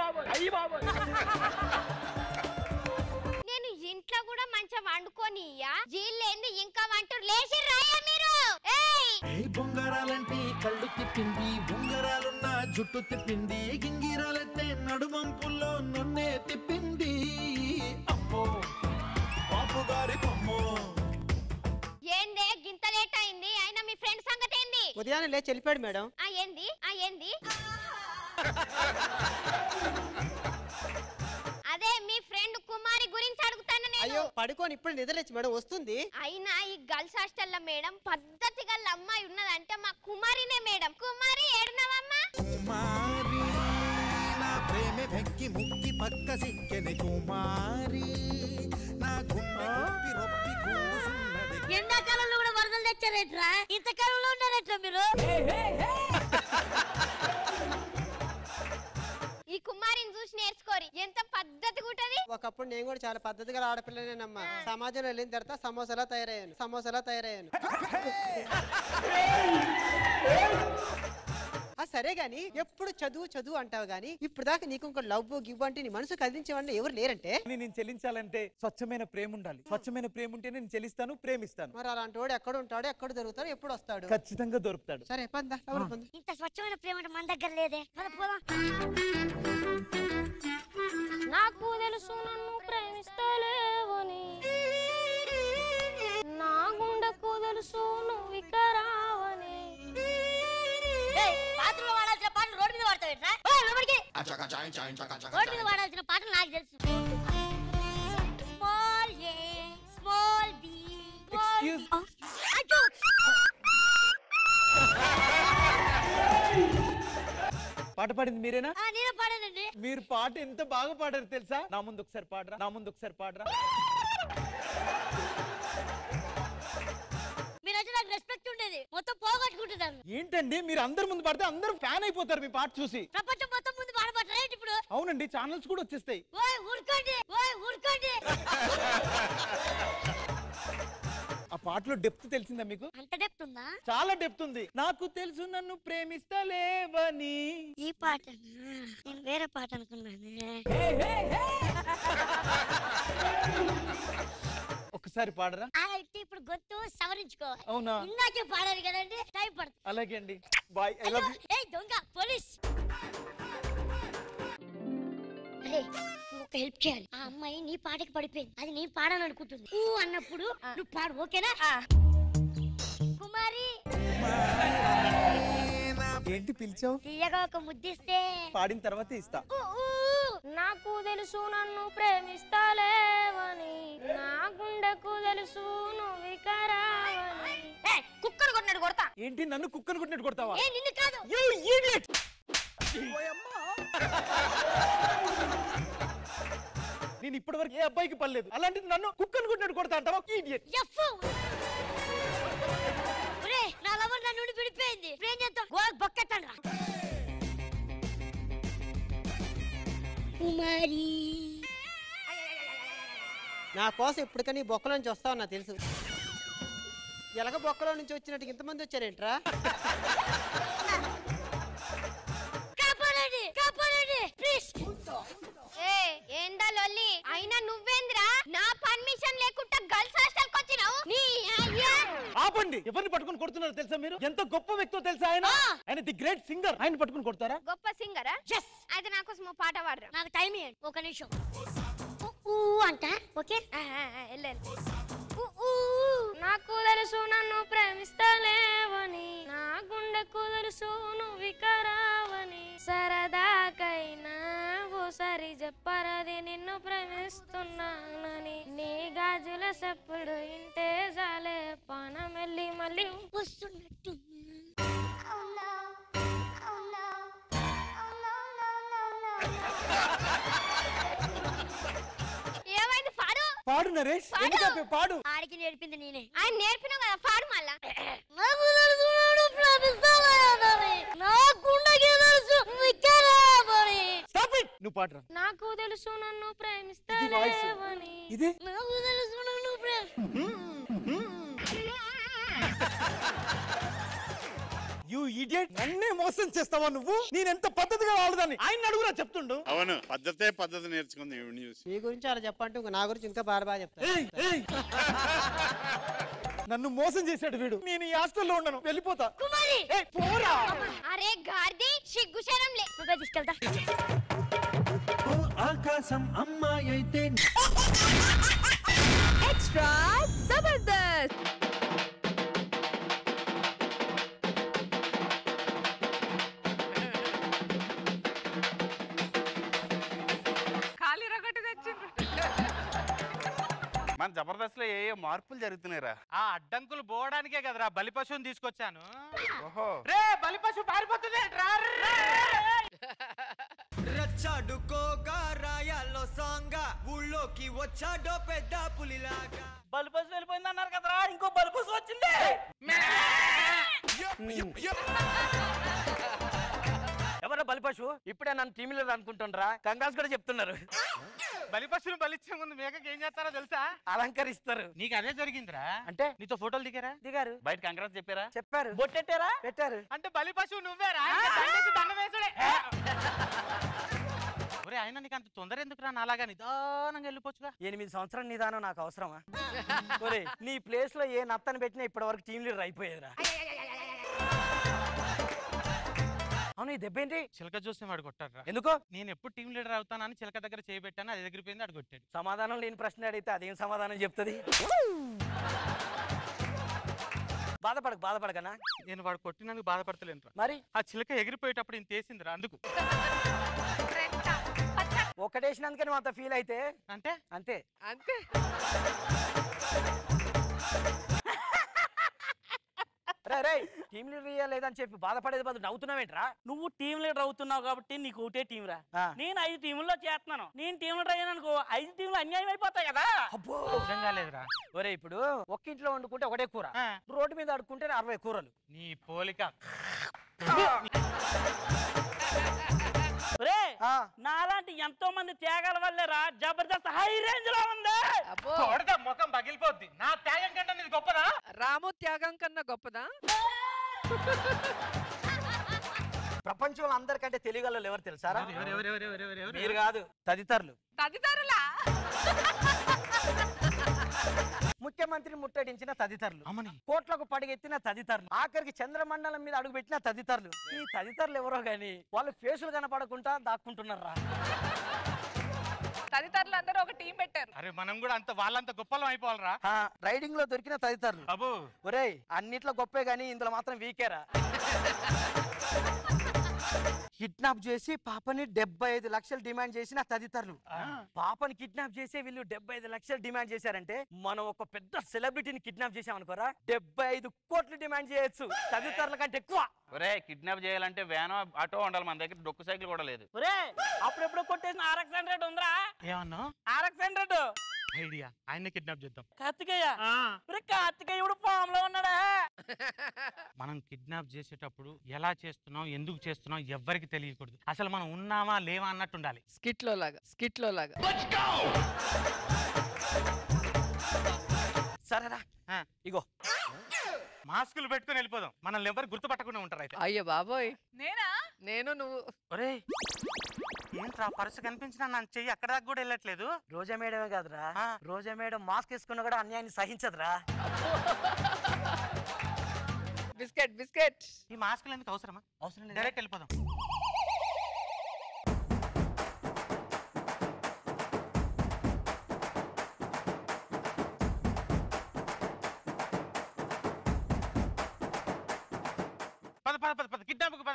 నేను ఇంట్లో కూడా మంచిగా వండుకొని జీళ్ళేంది ఇంకా వంటరు లేచి రాయా మీరు ఏయ్ ఏ బొంగరాలంటే కళ్ళు తిప్పింది బొంగరాలున్న జుట్టు తిప్పింది గింగిరాలెత్తే నడుమంపుల్లో నన్నే తిప్పింది అమ్మో బాపు గారి కొమ్మో ఏందే గింత లేట్ అయింది అయినా మీ ఫ్రెండ్ సంగతి ఏంది ఉదయాన్నే లేచి వెళ్ళిపోయాడు మేడం ఆ ఏంది ఆ ఏంది అదే మీ ఫ్రెండ్ కుమారి గురించి అడుగుతాను నేను అయ్యో పడుకొని ఇప్పుడు నిద్రలేచి మేడం వస్తుంది అయినా ఈ గర్ల్స్ హాస్టల్లో మేడం పద్ధతి గల అమ్మాయి ఉన్నదంటే మా కుమారినే మేడం కుమారి ఏడునవమ్మా కుమారి నా ప్రేమ వెక్కి ముక్కి పక్క సిక్కెని కుమారి నా గుండె రొప్పి రొప్పి కూసున్నది ఎండాకాలంలో కూడా వరదలు తెచ్చారేట్రా ఇంతకాలంలో ఉన్నారేట్రా మీరు ఈ కుమారిని చూసి నేర్చుకోరి ఎంత పద్ధతి ఉంటది ఒకప్పుడు నేను కూడా చాలా పద్ధతిగా ఆడపిల్లనేనమ్మా సమాజంలో వెళ్ళిన తర్వాత సమోసాలా తయారయ్యాను సమోసాలా తయారయ్యాను ఆ సరే గాని ఎప్పుడు చదువు చదువు అంటావు గాని ఇప్పుడు దాకా నీకు ఇంకో లవ్ గివ్ అంటే నీ మనసు కదిలించేవాడిని ఎవరు లేరంటే నేను చెల్లించాలంటే స్వచ్ఛమైన ప్రేమ ఉండాలి స్వచ్ఛమైన ప్రేమ ఉంటే నేను చెల్లిస్తాను ప్రేమిస్తాను మరి అలాంటి వాడు ఎక్కడ ఉంటాడు ఎక్కడ దొరుకుతాడు ఎప్పుడు వస్తాడు ఖచ్చితంగా దొరుకుతాడు సరే పందా ఎవరు పందా ఇంత స్వచ్ఛమైన ప్రేమ అంటే మన దగ్గర లేదే పద పోదాం నాకు తెలుసు నన్ను ప్రేమిస్తలేవని నా గుండెకు తెలుసు నువ్వు ఇక రావని బాత్రూంలో వాడాల్సిన పాటలు రోడ్డు మీద వాడతావేట్రా లోపలికి రోడ్డు మీద వాడాల్సిన పాటలు నాకు తెలుసు small A small B Excuse- పాట పాడింది మీరేనా నేనే పాడానండి మీరు పాట ఎంత బాగా పాడారు తెలుసా నా ముందు ఒకసారి పాడరా నా ముందు ఒకసారి పాడరా మీరు అంటే నాకు రెస్పెక్ట్ ఉండేది మొత్తం పోగొట్టుకుంటున్నాను ఏంటండి మీరు అందరి ముందు పాడితే అందరూ ఫ్యాన్ అయిపోతారు మీ పాట చూసి ప్రపంచం మొత్తం ముందు పాడబట్టరా ఏంటి ఇప్పుడు అవునండి ఛానల్స్ కూడా వచ్చేస్తాయి ఓయ్ ఊరుకోండి ఓయ్ ఊరుకోండి ఆ పాటలో డెప్త్ తెలిసిందా మీకు అంత డెప్త్ ఉందా చాలా డెప్త్ ఉంది నాకు తెలుసు నన్ను ప్రేమిస్తలేవని ఈ పాట నేను వేరే పాట అనుకున్నాను ఒకసారి పాడరా అయితే ఇప్పుడు గొంతు సవరించుకోవాలి అవునా? ఇందాకే పాడారు కదండి టైం పడుతుంది అలాగే అండి బాయ్ ఐ లవ్ యూ ఏయ్ దొంగ పోలీస్ అరే నువ్వు ఒక హెల్ప్ చేయాలి ఆ అమ్మాయి నీ పాటకి పడిపోయింది అది నేను పాడాను అనుకుంటుంది ఊ అన్నప్పుడు నువ్వు పాడు ఓకేనా కుమారి ఏంటి పిలిచావు తీయగా ఒక ముద్దిస్తే పాడిన తర్వాత ఇస్తా ఊ, ఊ. నాకు తెలుసు నన్ను ప్రేమిస్తాలేవని నా గుండెకు తెలుసు నువ్వు ఇక రావని కుక్కను కొట్టినాడు కొడతా ఏంటి నన్ను కుక్కను కొట్టినట్టు కొడతావా ఏ నిన్ను కాదు You idiot! నేను ఇప్పటి వరకు ఏ అబ్బాయికి పర్లేదు అలాంటిది నన్ను కుక్కను కొట్టినట్టు కొడతా అంటావా ఇడియట్ ఎఫ్ ఒరే నా లవర్ నన్ను నుండి విడిపోయింది ఇప్పుడు ఏం చేద్దాం గోడకు బొక్కెత్తాను రా కుమారి నా కోసం ఇప్పటికని బొక్కలో నుంచి వస్తావు నాకు తెలుసు ఎలగ బొక్కలో నుంచి వచ్చినట్టు ఇంతమంది వచ్చారేంట్రా కాపాడండి కాపాడండి ప్లీజ్ ఏ ఏందా లొల్లి అయినా నువ్వేంద్రా నా పర్మిషన్ లేకుండా గర్ల్స్ హాస్టల్ కి వచ్చినావు నీ అయ్యా ఆపండి ఎవరిని పట్టుకొని కొడుతున్నారో తెలుసా మీరు ఎంత గొప్ప వ్యక్తో తెలుసా ఆయన ఆయన ది గ్రేట్ సింగర్ ఆయన పట్టుకొని కొడతారా గొప్ప సింగరా అయితే నా కోసం ఓ పాట పాడరా నాకు టైం ఇవ్వండి ఒక నిమిషం ఊ అంట ఓకే నాకు తెలుసు నన్ను ప్రేమిస్తలేవని నా గుండెకు తెలుసు నువ్వు ఇక రావని సరదాకైనా ఓసారి చెప్పరది నిన్ను ప్రేమిస్తున్నానని నీ గాజుల చెప్పుడు ఇంటే జాలే పానం వెళ్ళి మళ్ళీ వస్తున్నట్టు Oh no. Oh no. Oh no, no, no, no. ఏమైంది పాడు పాడు నరేష్ పాడు. ఎందుకు ఆపే? పాడు ఆడికి నేర్పింది నేనే ఆయన నేర్పిన కదా పాడు మళ్ళా నాకు తెలుసు వాడు ప్రేమిస్తాడని. నా గుండెకి తెలుసు విక్కరామని. స్టాప్ ఇట్ నువ్వు పాడరా నాకు తెలుసు నన్ను ఇది voice. ప్రేమిస్తాడేమని ఇది నాకు తెలుసు నన్ను ప్రేమ యూ ఇడియట్ నన్నే మోసం చేస్తావా నువ్వు నేను ఎంత పద్ధతిగా వాడదాన్ని ఆయన అడుగురా చెప్తుండు అవును పద్ధతే పద్ధతి నేర్చుకుంది ఈవిని చూసి మీ గురించి అలా చెప్పంటే ఇంక నా గురించి ఇంకా బాగా బాగా చెప్తాను ఏయ్, ఏయ్. నన్ను మోసం చేశాడు వీడు నేను ఈ హాస్టల్లో ఉండను వెళ్ళిపోతా కుమారి ఏయ్, పోరా అరే గార్ది సిగ్గు శరంలే నువ్వే తీసుకెళ్తా ఆకాశం అమ్మాయి అయితే ఎక్స్ట్రా జబర్దస్త్ ఖాళీ రగట్టు తెచ్చిండ్రు మన జబర్దస్త్ లో ఏ ఏ మార్పులు జరుగుతున్నాయిరా ఆ అడ్డంకులు పోవడానికే కదరా బలి పశువుని తీసుకొచ్చాను ఓహో రే బలి పశువు పారిపోతుంది రచ్చాడుకోగా రాయాల్లో సాంగా ఊళ్ళోకి వచ్చాడో పెద్ద పులిలాగా బలిపశు వెళ్ళిపోయింది అన్నారు కదరా ఇంకో బలిపశు వచ్చింది ఎవరా బలిపశు ఇప్పుడే నన్ను టీమ్ లీడర్ అనుకుంటుండ్రా కంగ్రాస్ కూడా చెప్తున్నారు బలిపశువుని బలిచ్చే ముందు మేకకి ఏం చేస్తారో తెలుసా అలంకరిస్తారు నీకు అదే జరిగిందిరా అంటే నీతో ఫోటోలు దిగారా దిగారు బయట కంగ్రాస్ చెప్పారా చెప్పారు బొట్టెట్టారా పెట్టారు అంటే బలి పశువు నువ్వేరా ఇంకా దండేసి దండం వేసుడే ఒరే అయినా నీకు అంత తొందర ఎందుకురా నాలాగా నిదానంగా వెళ్ళిపోవచ్చుగా ఎనిమిది సంవత్సరాల నిదానం నాకు అవసరమా ఒరే నీ ప్లేస్ లో ఏ నత్తని పెట్టినా ఇప్పటి వరకు టీం లీడర్ అయిపోయేదిరా అవును ఈ దెబ్బ ఏంటి చిలక చూస్తే వాడు కొట్టాడు ఎందుకో నేను ఎప్పుడు టీం లీడర్ అవుతానని చిలక దగ్గర చేయబెట్టాను అది ఎగిరిపోయింది అడు కొట్టాడు సమాధానం లేని ప్రశ్న అడిగితే అదేం సమాధానం చెప్తుంది బాధపడకు బాధపడకనా నేను వాడు కొట్టినందుకు బాధపడతలేను మరి ఆ చిలక ఎగిరిపోయేటప్పుడు ఇంత వేసిందిరా అందుకు ఒకటేసినందుకే నువ్వు అంత ఫీల్ అయితే అంటే అంతే అంతే రే రే టీం లీడర్ లేదని చెప్పి బాధపడేది బదులు నవ్వుతున్నావేంట్రా నువ్వు టీం లీడర్ అవుతున్నావు కాబట్టి నీకు ఒకటే టీం రా ఆ. నేను ఐదు టీముల్లో చేస్తున్నాను నేను టీం లీడర్ అయ్యాను అనుకో ఐదు టీంలు అన్యాయం అయిపోతాయి కదా అబ్బో నిజంగా లేదురా ఒరే ఇప్పుడు ఒక్క ఇంట్లో వండుకుంటే ఒకటే కూర ఆ. రోడ్డు మీద అడుక్కుంటే అరవై కూరలు నీ పోలిక ఒరే ఆ. నాలాంటి ఎంతో మంది త్యాగాల వల్లేరా జబర్దస్త్ హై రేంజ్ లో ఉంది అబ్బో కొడితే ముఖం పగిలిపోద్ది నా త్యాగం కంటే నీది గొప్పదా రాము త్యాగం కన్నా గొప్పదా ప్రపంచంలో అందరికంటే తెలియగలరు ఎవరు తెలుసారా ఎవరెవరెవరెవరెవరెవరు? మీరు కాదు తదితరులు తదితరులా ముఖ్యమంత్రిని ముట్టడించిన తదితరులు అమ్మని కోట్లకు పడిగెత్తిన తదితరులు ఆఖరికి చంద్రమండలం మీద అడుగుపెట్టిన తదితరులు ఈ తదితరులు ఎవరో గాని వాళ్ళు ఫేసులు కనపడకుండా దాక్కుంటున్నారా తదితరులు అందరూ ఒక టీం పెట్టారు అరే మనం కూడా అంత వాళ్ళంత గొప్పలం అయిపోవాలరా రైడింగ్ లో దొరికిన తదితరులు అబు ఒరేయ్ అన్నిట్లో గొప్పే గానీ ఇందులో మాత్రం వీకేరా కిడ్నాప్ చేసి పాపని డెబ్బై ఐదు లక్షలు డిమాండ్ చేసిన తదితరులు పాపని కిడ్నాప్ చేసి వీళ్ళు డెబ్బై ఐదు లక్షలు డిమాండ్ చేశారంటే మనం ఒక పెద్ద సెలబ్రిటీని కిడ్నాప్ చేసామనుకోరా డెబ్బై ఐదు కోట్లు డిమాండ్ చేయొచ్చు తదితరుల కంటే ఎక్కువ ఒరే కిడ్నాప్ చేయాలంటే వ్యాన్ ఆటో ఉండాలి మన దగ్గర డొక్కు సైకిల్ కూడా లేదు ఒరే అప్పుడెప్పుడు కొట్టేసిన ఆర్ఎక్స్ హండ్రెడ్ ఉందిరా ఏమన్నా ఆర్ఎక్స్ హండ్రెడ్ ఐడియా ఆయన్ని కిడ్నాప్ చేద్దాం కార్తికేయ ఒరే కార్తికేయ ఇప్పుడు ఫామ్ లో ఉన్నాడా మనం కిడ్నాప్ చేసేటప్పుడు ఎలా చేస్తున్నాం ఎందుకు చేస్తున్నాం ఎవ్వరికి తెలియకూడదు అసలు మనం ఉన్నామా లేవా అన్నట్టు ఉండాలి స్కిట్ లో లాగా స్కిట్ లో లాగా సరేరా ఆ, ఇగో మాస్కులు పెట్టుకొని వెళ్ళిపోదాం మనల్ని ఎవరు గుర్తుపట్టకుండా ఉంటారు అయితే అయ్యో బాబోయ్ నేనా నేను నువ్వు ఒరే ఏంట్రా పర్సు కనిపించినా నా చెయ్యి అక్కడ దాకా కూడా వెళ్ళట్లేదు రోజా మేడమే కాదురా రోజా మేడం మాస్క్ వేసుకున్నా కూడా అన్యాయాన్ని సహించదురా బిస్కెట్ బిస్కెట్ ఈ మాస్కులు ఎందుకు అవసరమా అవసరం లేదు డైరెక్ట్ వెళ్ళిపోదాం పద పద పద పద కిడ్నాప్ పద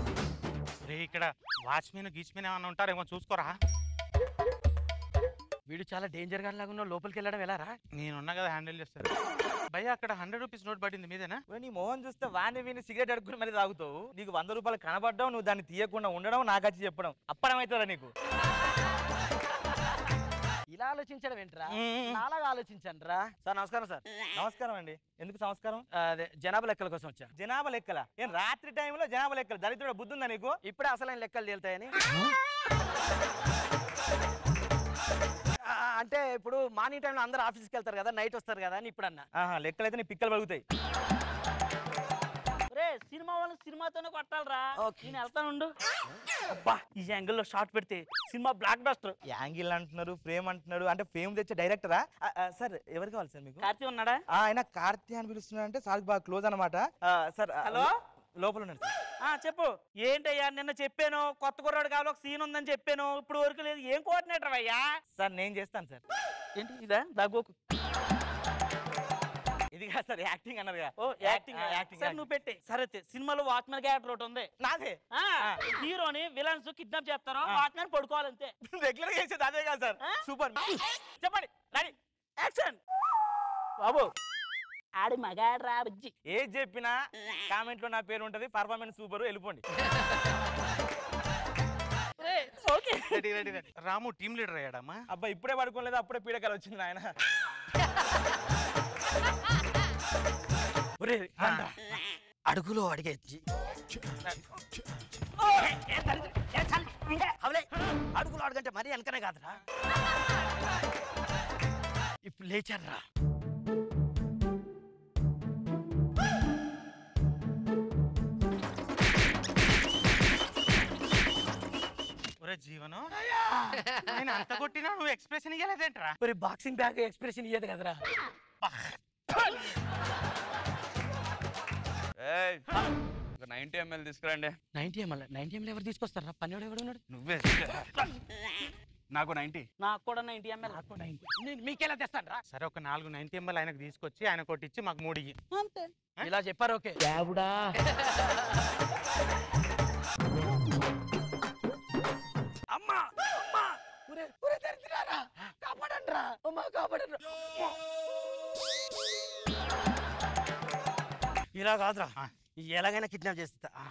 రే ఇక్కడ వాచ్మెన్ గీచ్మెన్ ఏమన్నా ఉంటారేమో చూసుకోరా వీడు చాలా డేంజర్ గా లాగా ఉన్నావు లోపలికి వెళ్ళడం ఎలా రా నేనున్నా కదా హ్యాండిల్ చేస్తాను భయ్య అక్కడ హండ్రెడ్ రూపీస్ నోట్ పడింది మీదేనా నీ మోహన్ చూస్తే వాడిని వీని సిగరెట్ అడుక్కుని మరి తాగుతావు నీకు వంద రూపాయలు కనబడ్డావు నువ్వు దాన్ని తీయకుండా ఉండడం నాకు వచ్చి చెప్పడం అప్పడం అవుతుందా నీకు ఇలా ఆలోచించడం ఏంట్రా నాలాగా ఆలోచించండి రా సార్ నమస్కారం సార్ నమస్కారం అండి ఎందుకు సంస్కారం అదే జనాభా లెక్కల కోసం వచ్చా జనాభా లెక్కల ఏం రాత్రి టైంలో జనాభా లెక్కలు దరిద్రుడు బుద్ధి ఉందా నీకు ఇప్పుడే అసలైన లెక్కలు తేలుతాయని ఆ, అంటే ఇప్పుడు మార్నింగ్ టైంలో అందరూ ఆఫీస్కి వెళ్తారు కదా నైట్ వస్తారు కదా అని ఇప్పుడు అన్న ఆహా లెక్కలు అయితే నీ పిక్కలు పలుగుతాయి రే సినిమా వాళ్ళని సినిమాతోనే కొట్టాలరా నేను వెళ్తానుండు అబ్బా ఈ యాంగిల్ లో షార్ట్ పెడితే సినిమా బ్లాక్ బస్టర్ యాంగిల్ అంటున్నారు ఫ్రేమ్ అంటున్నారు అంటే ఫేమ్ తెచ్చే డైరెక్టరా సార్ ఎవరు కావాలి సార్ మీకు కార్తీ ఉన్నాడా ఆ, ఆయన కార్తీ అని పిలుస్తున్నా అంటే సార్ బాగా క్లోజ్ అనమాట సార్ ఆ, హలో? లోపల ఉన్నాడు సార్ ఆ చెప్పు ఏంటయ్యా నిన్న చెప్పాను కొత్త కుర్రాడు కావాలి ఒక సీన్ ఉందని చెప్పాను ఇప్పుడు వరకు లేదు ఏం కోఆర్డినేటర్ అయ్యా సార్ నేను చేస్తాను సార్ ఏంటి ఇదా దగ్గోకు ఇది కాదు సార్ యాక్టింగ్ అన్నారు కదా ఓ యాక్టింగ్ ఆ, యాక్టింగ్ సరే నువ్వు పెట్టే సరే అయితే, సినిమాలో వాచ్మెన్ క్యారెక్టర్ ఒకటి ఉంది నాదే ఆ, హీరోని విలన్స్ కిడ్నాప్ చేస్తారు వాచ్మెన్ పడుకోవాలంతే రెగ్యులర్ చేసేది అదే కాదు సార్ సూపర్ చెప్పండి రెడీ యాక్షన్ బాబు ఆడి మగాడ్రా బుజ్జి ఏది చెప్పినా కామెంట్ లో నా పేరు ఉంటది పర్ఫార్మెన్స్ సూపర్ వెళ్ళిపోండి okay ready ready ready Ramu team leader అయ్యాడమ్మా అబ్బా ఇప్పుడే పడుకోలేదు అప్పుడే పీడకలు వచ్చింది ఆయన ఒరే రండ్రా. అడుగులో అడిగేచ్చి అవలే అడుగులో అడుగంటే మరీ వెనకనే కాదురా ఇప్పుడు లేచారా ఒరే జీవనం ఆయన అంత కొట్టినా నువ్వు ఎక్స్ప్రెషన్ ఇవ్వలేదేంట్రా మరి బాక్సింగ్ బ్యాగ్ ఎక్స్ప్రెషన్ ఇయ్యదు కదరా ఒక నైన్టీ ఎంఎల్ తీసుకురండి నైన్టీ ఎంఎల్ నైన్టీ ఎంఎల్ ఎవరు తీసుకొస్తారా పన్నెడు ఎవడు ఉన్నాడు నువ్వే నాకు నైన్టీ నాకు కూడా నైన్టీ ఎంఎల్ మీకెలా తెస్తాను రా సరే ఒక నాలుగు నైన్టీ ఎంఎల్ ఆయనకు తీసుకొచ్చి ఆయన కొట్టించి మాకు మూడు ఇయ్యి అంతే ఇలా చెప్పారు ఓకే అమ్మా అమ్మా ఒరే ఒరే దరిద్రారా కాపాడండి రా అమ్మా కాపాడండి ఇలా కాదురా ఎలాగైనా కిడ్నాప్ చేస్తా ఆ.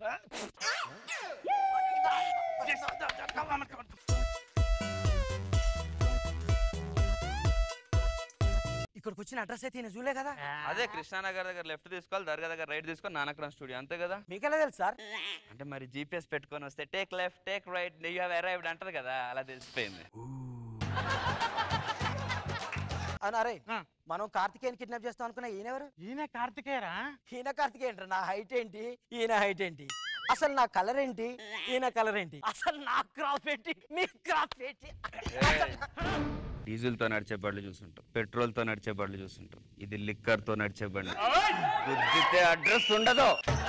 ఇక్కడికి వచ్చిన అడ్రస్ అయితే ఈయన చూలే కదా అదే కృష్ణానగర్ దగ్గర లెఫ్ట్ తీసుకోవాలి దర్గా దగ్గర రైట్ తీసుకొని నానక్రామ్ స్టూడియో అంతే కదా మీకెలా తెలుసు సార్ అంటే మరి జీపీఎస్ పెట్టుకొని వస్తే take left take right you have arrived అంటారు కదా అలా తెలిసిపోయింది అవునా అరే మనం కార్తికేయన్ కిడ్నాప్ చేస్తాం అనుకున్నా ఈయన ఎవరు ఈయన కార్తికేయరా ఈయన కార్తికేయన్ రా నా హైట్ ఏంటి ఈయన హైట్ ఏంటి అసలు నా కలర్ ఏంటి ఈయన కలర్ ఏంటి అసలు నా క్రాప్ ఏంటి మీ క్రాప్ ఏంటి డీజిల్ తో నడిచే బండ్లు చూస్తుంటాం పెట్రోల్ తో నడిచే బండ్లు చూస్తుంటాం ఇది లిక్కర్ తో నడిచే బండి గుద్దితే అడ్రస్ ఉండదు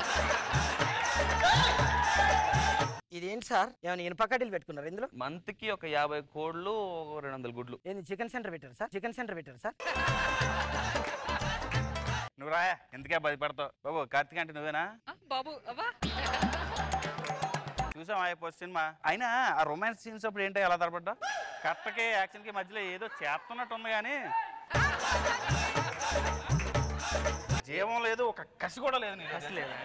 ఇదేంటి సార్ ఏమైనా ఇనుప కడ్డీలు పెట్టుకున్నారు ఇందులో మంత్ కి ఒక యాభై కోళ్ళు ఒక రెండు వందల గుడ్లు ఏంది చికెన్ సెంటర్ పెట్టారు సార్ చికెన్ సెంటర్ పెట్టారు సార్ నువ్వు రాయా ఎందుకే భయపడతావు బాబు కార్తీక్ అంటే నువ్వేనా బాబు అవ్వా చూసాం అయిపో సినిమా అయినా ఆ రొమాన్స్ సీన్స్ అప్పుడు ఏంటో ఎలా తరపడ్డా కరెక్ట్కి యాక్షన్కి మధ్యలో ఏదో చేస్తున్నట్టు ఉంది కానీ జీవం లేదు ఒక కసి కూడా లేదు నీకు కసి లేదు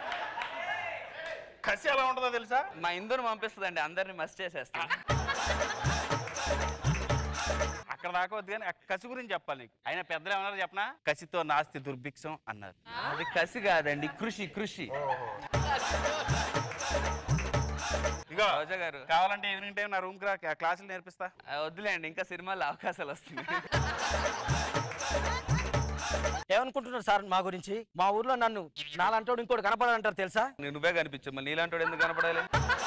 కసి ఎలా ఉంటుందో తెలుసా మా ఇందూరు పంపిస్తుందండి అందరిని మస్ట్ చేసేస్తా అక్కడ దాకా వద్దు కానీ ఆ కసి గురించి చెప్పాలి నీకు అయినా పెద్దలు ఏమన్నారు చెప్పనా కసితో నాస్తి దుర్భిక్షం అన్నారు అది కసి కాదండి కృషి కృషి ఇగో రోజా గారు కావాలంటే ఈవినింగ్ టైం నా రూమ్ కి రా క్లాసులు నేర్పిస్తా ఆ, వద్దులేండి ఇంకా సినిమాలో అవకాశాలు వస్తున్నాయి ఏమనుకుంటున్నారు సార్ మా గురించి మా ఊర్లో నన్ను నాలంటోడు ఇంకోటి కనపడాలంటారు తెలుసా నేను నువ్వే కనిపించు మరి నీలాంటి ఎందుకు కనపడాలి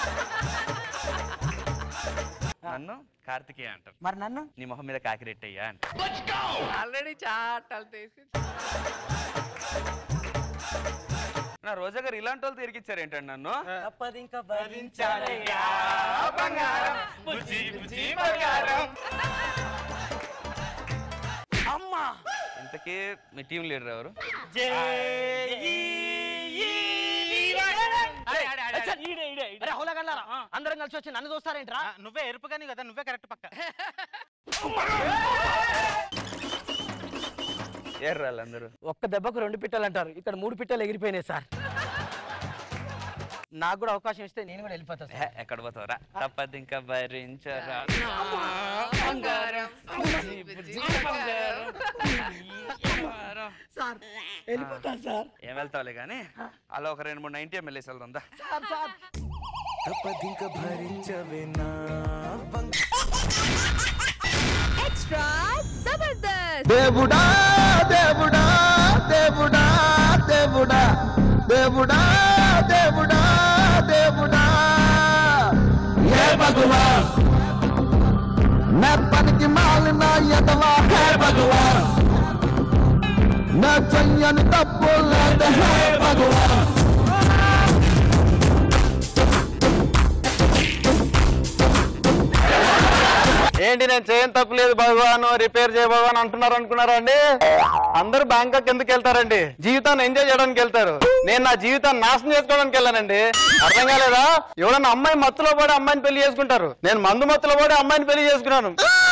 నన్ను కార్తికేయ అంటారు మరి నన్ను నీ మొహం మీద కాకిరెట్టయ్యా అంట ఆల్రెడీ చాటాలు తీసి నా రోజా గారు ఇలాంటి వాళ్ళు తిరిగిచ్చారు ఏంటండి నన్ను తప్పది ఇంకా భరించాలయ్యా, బంగారం, బుజ్జి, బుజ్జి బంగారం. అమ్మా ఇంతకీ మీ టీం లీడర్ ఎవరు ఈడే, ఈడే, ఈడే. అరే, హౌలగల్లా చూస్తారా అందరం కలిసి వచ్చి నన్ను చూస్తారేంట్రా నువ్వే ఎరుపు కానీ కదా నువ్వే కరెక్ట్ పక్క ఎర్రాళ్ళు అందరూ ఒక్క దెబ్బకు రెండు పిట్టలు అంటారు ఇక్కడ మూడు పిట్టలు ఎగిరిపోయినాయి సార్ నాకు కూడా అవకాశం ఇస్తే నేను కూడా వెళ్ళిపోతాను హే, ఎక్కడ పోతావురా తప్పదు ఇంకా భరించరా సార్ వెళ్ళిపోతాను సార్ ఏం వెళ్తావులే కానీ అలా ఒక రెండు మూడు నైన్టీ ఎంఎల్ఏస్ వెళ్దాం దా. సార్ సార్ తప్పదింక భరించవేనా ఎక్స్ట్రా జబర్దస్త్ దేవుడా దేవుడా దేవుడా దేవుడా దేవుడా దేవుడా దేవుడా ఏ భగవాన్ నా పనికి మాలిన ఎదవా హే భగవాన్ నా చెయ్యని తప్పు లేదు హే భగవాన్ ఏంటి నేను చేయని తప్పులేదు భగవాన్ రిపేర్ చేయ భగవాన్ అంటున్నారు అనుకున్నారా అండి అందరూ బ్యాంకాక్ ఎందుకు వెళ్తారండి జీవితాన్ని ఎంజాయ్ చేయడానికి వెళ్తారు నేను నా జీవితాన్ని నాశనం చేసుకోవడానికి వెళ్ళానండి అర్థం కాలేదా ఎవడన్నా అమ్మాయి మత్తులో పడి అమ్మాయిని పెళ్లి చేసుకుంటారు నేను మందు మత్తులో పడి అమ్మాయిని పెళ్లి చేసుకున్నాను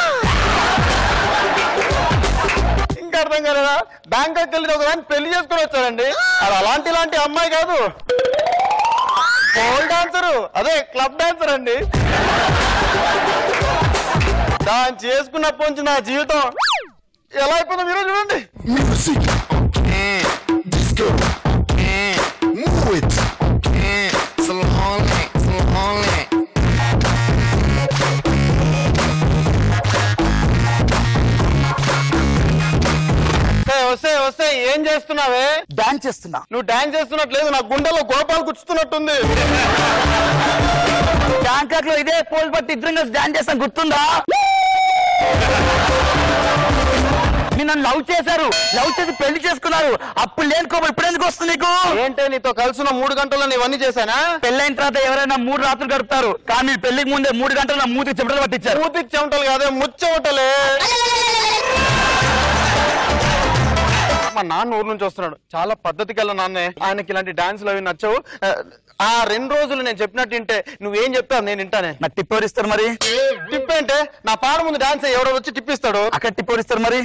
ఇంకా అర్థం కాలేదా బ్యాంకాక్ వెళ్ళి ఒక దాన్ని పెళ్లి చేసుకుని వచ్చాడండి అది అలాంటి ఇలాంటి అమ్మాయి కాదు పోల్ డాన్సరు అదే క్లబ్ డాన్సర్ అండి దాన్ని చేసుకున్నప్పటి నుంచి నా జీవితం ఎలా అయిపోయిందో మీరే చూడండి Music, disco, move it, slowly, slowly. వస్తే వస్తే వస్తే ఏం చేస్తున్నావే డాన్స్ చేస్తున్నా నువ్వు డాన్స్ చేస్తున్నట్లేదు నా గుండెలో గోపాలు గుచ్చుతున్నట్టుంది బ్యాంకాక్ లో ఇదే పోల్ పట్టి ఇద్దరం కలిసి డాన్స్ చేస్తాం గుర్తుందా మీరు నన్ను లవ్ చేశారు లవ్ చేసి పెళ్లి చేసుకున్నారు అప్పుడు లేని కోపం ఇప్పుడు ఎందుకు వస్తుంది నీకు ఏంటే నీతో కలిసిన మూడు గంటల్లో ఇవన్నీ చేశానా పెళ్ళైన తర్వాత ఎవరైనా మూడు రాత్రులు గడుపుతారు కానీ మీరు పెళ్లికి ముందే మూడు గంటలు నా మూతికి చెమటలు పట్టించారు మూతికి చెమటలు కాదే ముచ్చమటలే మా నాన్న ఊరు నుంచి వస్తున్నాడు చాలా పద్ధతికి వెళ్ళ నాన్నే ఆయనకి ఇలాంటి డాన్సులు అవి నచ్చవు ఆ, ఆ రెండు రోజులు నేను చెప్పినట్టు వింటే నువ్వేం చెప్తావు నేను వింటానే నాకు టిప్ ఎవరిస్తారు మరి టిప్ ఏంటే నా పాడ ముందు డాన్స్ ఎవడో వచ్చి టిప్ ఇస్తాడు అక్కడ టిప్ ఎవరిస్తారు మరి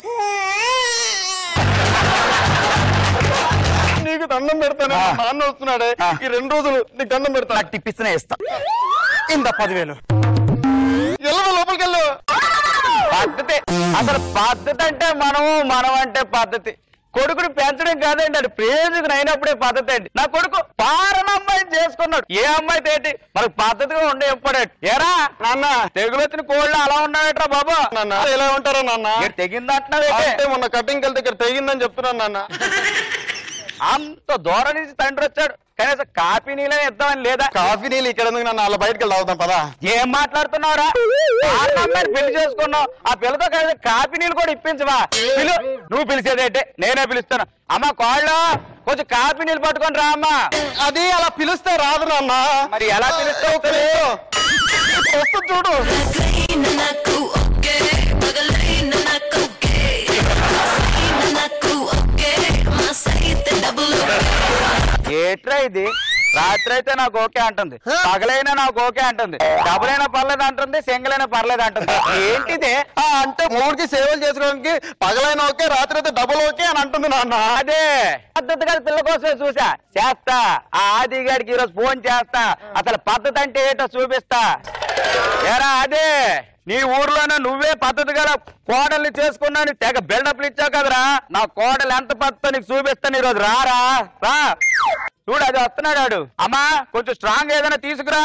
నీకు దండం పెడతాను మా నాన్న వస్తున్నాడే ఈ రెండు రోజులు నీకు దండం పెడతాను నాకు టిప్ ఇస్తేనే ఇస్తా ఇంత పదివేలు ఎల్లవ లోపలికి వెళ్ళు పద్ధతి అసలు పద్ధతి అంటే మనము మనం అంటే పద్ధతి కొడుకుని పెంచడం కాదండి అది ప్రేమికుని అయినప్పుడే పద్ధతి అండి నా కొడుకు పారణ అమ్మాయిని చేసుకున్నాడు ఏ అమ్మాయి తేటి మనకు పద్ధతిగా ఉండే ఎప్పుడే ఏరా నాన్న తెగులొచ్చిన కోళ్ళు అలా ఉన్నాయట్రా బాబా నాన్న ఎలా ఉంటారా నాన్న తెగిందంటున్నావే అంటే మొన్న కటింగ్ వెళ్తే ఇక్కడ తెగిందని చెప్తున్నాను నాన్న అంత దూరం నుంచి తండ్రి వచ్చాడు కనీసం కాఫీ నీళ్ళే ఇద్దామని లేదా కాఫీ నీళ్ళు ఇక్కడ ఎందుకు నన్ను అలా బయటకు వెళ్ళి తాగుతాం పదా ఏం మాట్లాడుతున్నావురా వాళ్ళ అమ్మాయిని పెళ్లి చేసుకున్నావు ఆ పిల్లతో కలిసి కాఫీ నీళ్ళు కూడా ఇప్పించవా పిలు నువ్వు పిలిచేదేంటే నేనే పిలుస్తాను అమ్మ కోళ్ళు కొంచెం కాఫీ నీళ్ళు పట్టుకొని రా అమ్మా అది అలా పిలిస్తే రాదు నాన్న మరి ఎలా పిలుస్తావు తెలియదు. వస్తుంది చూడు నాకు ఓకే పగలైన నాకు ఓకే నాకు ఓకే మా సైతే డబుల్ ఏట్రా ఇది రాత్రి అయితే నాకు ఓకే అంటుంది పగలైనా నాకు ఓకే అంటుంది డబుల్ అయినా పర్లేదు అంటుంది సింగిల్ అయినా పర్లేదు అంటుంది ఏంటిదే ఆ, అంటే మూడుకి సేవలు చేసుకోవడానికి పగలైన ఓకే రాత్రి అయితే డబుల్ ఓకే అని అంటుంది నాన్న అదే పద్ధతిగా పిల్ల కోసమే చూసా చేస్తా ఆ ఆదిగాడికి ఈరోజు ఫోన్ చేస్తా అసలు పద్ధతి అంటే ఏంటో చూపిస్తా ఎరా అదే నీ ఊర్లోనే నువ్వే పద్ధతి గల కోడల్ని చేసుకున్నాను తెగ బిల్డప్లు ఇచ్చావు కదరా నా కోడలు ఎంత పద్ధతి నీకు చూపిస్తాను ఈరోజు రారా రా చూడు అది వస్తున్నాడు ఆడు. అమ్మా కొంచెం స్ట్రాంగ్ ఏదైనా తీసుకురా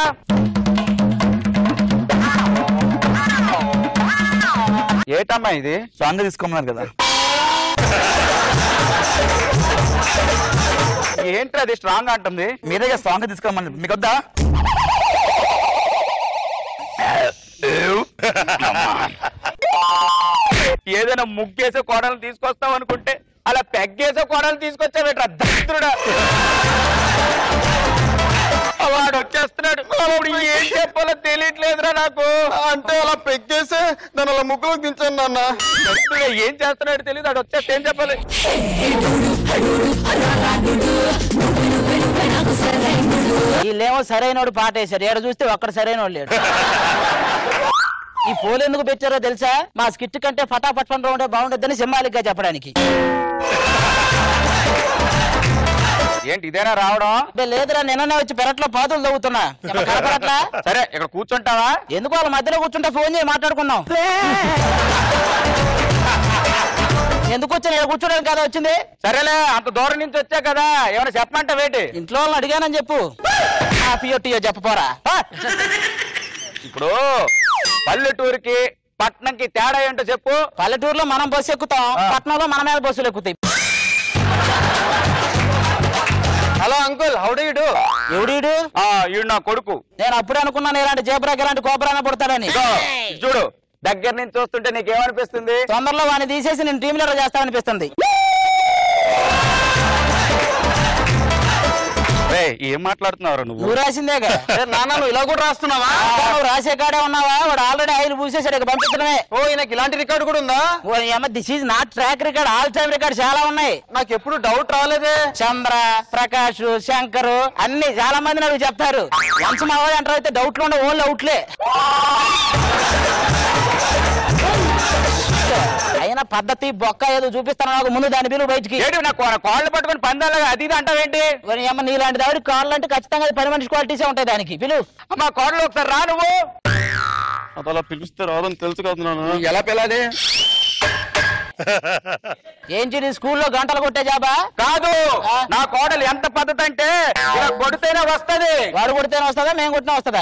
ఏటమ్మా ఇది స్ట్రాంగ్ తీసుకోమన్నారు కదా ఏంటి అది స్ట్రాంగ్ అంటుంది మీరే స్ట్రాంగ్ తీసుకోమని మీకు వద్దా ఏదైనా ముగ్గేసే కోడలు తీసుకొస్తాం అనుకుంటే అలా పెగ్గేసే కోడలు తీసుకొచ్చావేట్రా దరిద్రుడా వాడు వచ్చేస్తున్నాడు ఇప్పుడు ఏం చెప్పాలో తెలియట్లేదురా నాకు అంటే అలా పెక్కేసి దాని అలా ముగ్గులో దించాను నాన్న ఇప్పుడు ఏం చేస్తున్నాడు తెలియదు వాడు వచ్చేస్తే ఏం చెప్పాలి వీళ్ళేమో సరైనోడు పాట వేశారు ఏడ చూస్తే ఒక్కడ సరైనోడు లేడు ఈ పోలు ఎందుకు పెట్టారో తెలుసా మా స్కిట్ కంటే ఫటాఫట్ ఫన్ ఉంటే బాగుండద్దని సింబాలిక్ గా చెప్పడానికి ఏంటి ఇదేనా రావడం అబ్బే లేదురా నిన్ననే వచ్చి పెరట్లో పాదులు తవ్వుతున్నా ఏమన్నా కనపడట్లా? సరే ఇక్కడ కూర్చుంటావా ఎందుకు వాళ్ళ మధ్యలో కూర్చుంటే ఫోన్ చేసి మాట్లాడుకుందాం ఎందుకు వచ్చి నేను కూర్చోడానికి కదా వచ్చింది సరేలే అంత దూరం నుంచి వచ్చా కదా ఏమైనా చెప్పమంటావేంటి ఇంట్లో వాళ్ళని అడిగానని చెప్పు ఆ పియోటియో చెప్పపోరా ఆ! ఇప్పుడు పల్లెటూరుకి పట్నంకి తేడా ఏంటో చెప్పు పల్లెటూరులో మనం బస్సు ఎక్కుతాం పట్టణంలో మన మీద బస్సులు ఎక్కుతాయి హలో అంకుల్ హౌడీడు ఎవడీడు ఈడు నా కొడుకు నేను అప్పుడే అనుకున్నాను ఇలాంటి జేబరాకి ఇలాంటి కోపరాన పుడతాడని ఇదిగో, చూడు దగ్గర నుంచి చూస్తుంటే నీకేమనిపిస్తుంది తొందరలో వాడిని తీసేసి నేను టీమ్ లీడర్ చేస్తాననిపిస్తుంది రేయ్, ఏం మాట్లాడుతున్నావు నువ్వు నువ్వు రాసిందేగా నాన్న నువ్వు ఇలా కూడా రాస్తున్నావా నువ్వు రాసే కాడే ఉన్నావా వాడు ఆల్రెడీ ఆయిల్ పూసేసాడు ఇక పంపించడమే ఓ ఈయనకి ఇలాంటి రికార్డు కూడా ఉందా ఓ అమ్మ this is not track record all time record చాలా ఉన్నాయి నాకు ఎప్పుడు డౌట్ రాలేదే చంద్ర ప్రకాష్ శంకర్ అన్ని చాలా మంది నాకు చెప్తారు వన్స్ మా వాడు ఎంటర్ అయితే డౌట్లు ఉండే ఓన్లీ అవుట్లే అయినా పద్ధతి బొక్క ఏదో చూపిస్తాను నాకు ముందు దాని బిల్లు బయటికి ఏంటి నా కో- కాళ్ళు పట్టుకొని పందాలుగా అది ఇది అంటావేంటి మరి అమ్మ నీలాంటి దాడి కాళ్ళు అంటే ఖచ్చితంగా అది పని మనిషి క్వాలిటీసే ఉంటాయి దానికి పిలు మా కోడలు ఒకసారి రా నువ్వు అది అలా పిలిస్తే రాదని తెలుసు కదా నాన్న ఎలా పిల్లాది ఏంటి నీ స్కూల్లో గంటలు కొట్టే జాబా కాదు నా కోడలు ఎంత పద్ధతి అంటే ఇలా కొడితేనే వస్తది వాడు కొడితేనే వస్తుందా మేము కొట్టినా వస్తుందా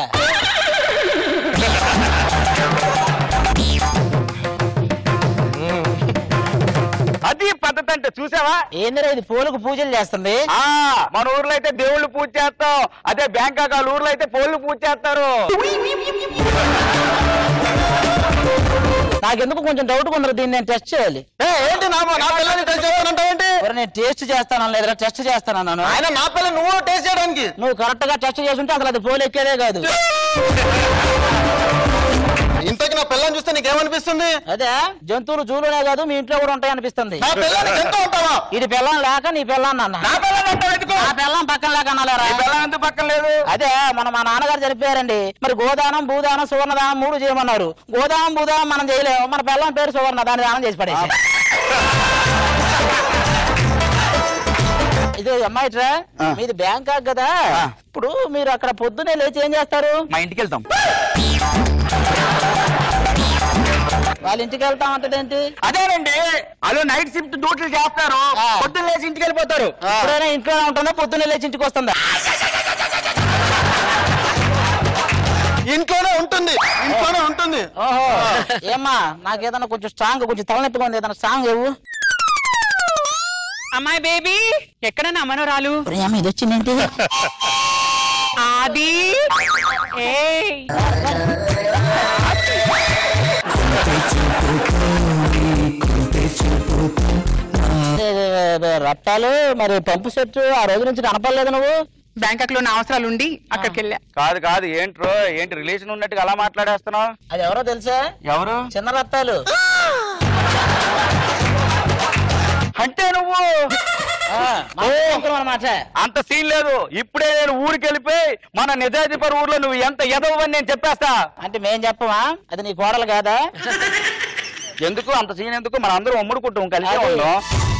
అది పద్ధతి అంటే చూసావా ఏందిరా ఇది పూలకు పూజలు చేస్తుంది ఆ మన ఊర్లో అయితే దేవుళ్ళు పూజ చేస్తాం అదే బ్యాంకాక్ వాళ్ళ ఊర్లో అయితే పోళ్ళు పూజ చేస్తారు నాకెందుకు కొంచెం డౌట్ కొందరు దీన్ని నేను టెస్ట్ చేయాలి ఏ, ఏంటి నా నా పిల్లని టెస్ట్ చేస్తానంటావేంటి మరి నేను టేస్ట్ చేస్తాను లేదా టెస్ట్ చేస్తానన్నాను ఆయన నా పిల్ల నువ్వు టేస్ట్ చేయడానికి నువ్వు కరెక్ట్ గా టెస్ట్ చేసుంటే అసలు అది పోలు ఎక్కేదే కాదు ఇంతకి నా పిల్లని చూస్తే నీకేమనిపిస్తుంది అదే జంతువులు జూలునే కాదు మీ ఇంట్లో కూడా ఉంటాయి అనిపిస్తుంది నా పిల్లని ఎంత ఉంటావా ఇది పిల్లం లేక నీ పిల్లం అన్న నా పిల్లని అంటావు ఎందుకు? నా పిల్లం పక్కన లేక అన్నాలేరా ఈ పిల్లం ఎందుకు పక్కన లేదు అదే మన మా నాన్నగారు చనిపోయారండి మరి గోదానం భూదానం సువర్ణదానం మూడు చేయమన్నారు గోదానం భూదానం మనం చేయలేము మన పిల్లం పేరు సువర్ణ దాన్ని దానం చేసి పడేసి ఇది అమ్మాయిట్రా మీది బ్యాంకాక్ కదా ఇప్పుడు మీరు అక్కడ పొద్దునే లేచి ఏం చేస్తారు మా ఇంటికి వెళ్తాం వాళ్ళ ఇంటికి వెళ్తాం అంటేంటి అదేనండి వాళ్ళు నైట్ షిఫ్ట్ డ్యూటీలు చేస్తారు పొద్దున్న లేచి ఇంటికి వెళ్ళిపోతారు ఎప్పుడైనా ఇంట్లోనే ఉంటుందా పొద్దున్నే లేచి ఇంటికి వస్తుందా ఇంట్లోనే ఉంటుంది ఇంట్లోనే ఉంటుంది ఓహో ఏమ్మా నాకేదన్నా కొంచెం స్ట్రాంగ్ కొంచెం తలనొప్పిగా ఉంది ఏదన్నా స్ట్రాంగ్ ఇవ్వు అమ్మాయి బేబీ ఎక్కడ నా మనోరాలు ప్రేమ ఇది వచ్చిందేంటి ఆది ఏయ్ ఏ, ఏ, రట్టాలు మరి పంపు సెట్ ఆ రోజు నుంచి కనపడలేదు నువ్వు బ్యాంకాక్ లో నా అవసరాలు ఉండి అక్కడికి వెళ్ళా కాదు కాదు ఏంట్రో ఏంటి రిలేషన్ ఉన్నట్టుగా అలా మాట్లాడేస్తున్నావు అది ఎవరో తెలుసా ఎవరు చిన్న రత్తాలు అంటే నువ్వు అనమాట అంత సీన్ లేదు ఇప్పుడే నేను ఊరికి వెళ్ళిపోయి మన నిజాయితీపర్ ఊర్లో నువ్వు ఎంత ఎదవని నేను చెప్పేస్తా అంటే మేం చెప్పమా అది నీ కోడలు కాదా ఎందుకు అంత సీన్ ఎందుకు మన అందరూ ఉమ్మడి కుటుంబం కలిసి అది. ఉన్నాం